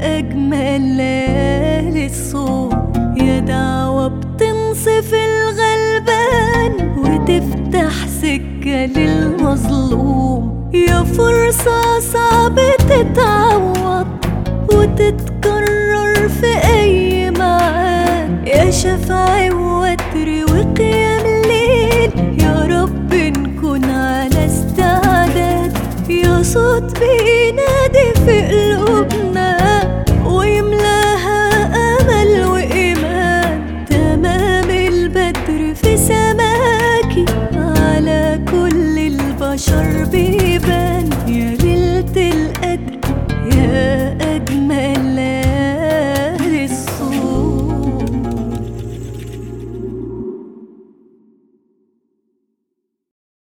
أجمل ليالي الصوم يا دعوة بتنصف الغلبان وتفتح سكة للمظلوم يا فرصة صعب تتعوض وتتكرر في أي معاد يا شفع ووتر وقيام ليل يا رب نكون على استعداد يا صوت بينادي في قلوب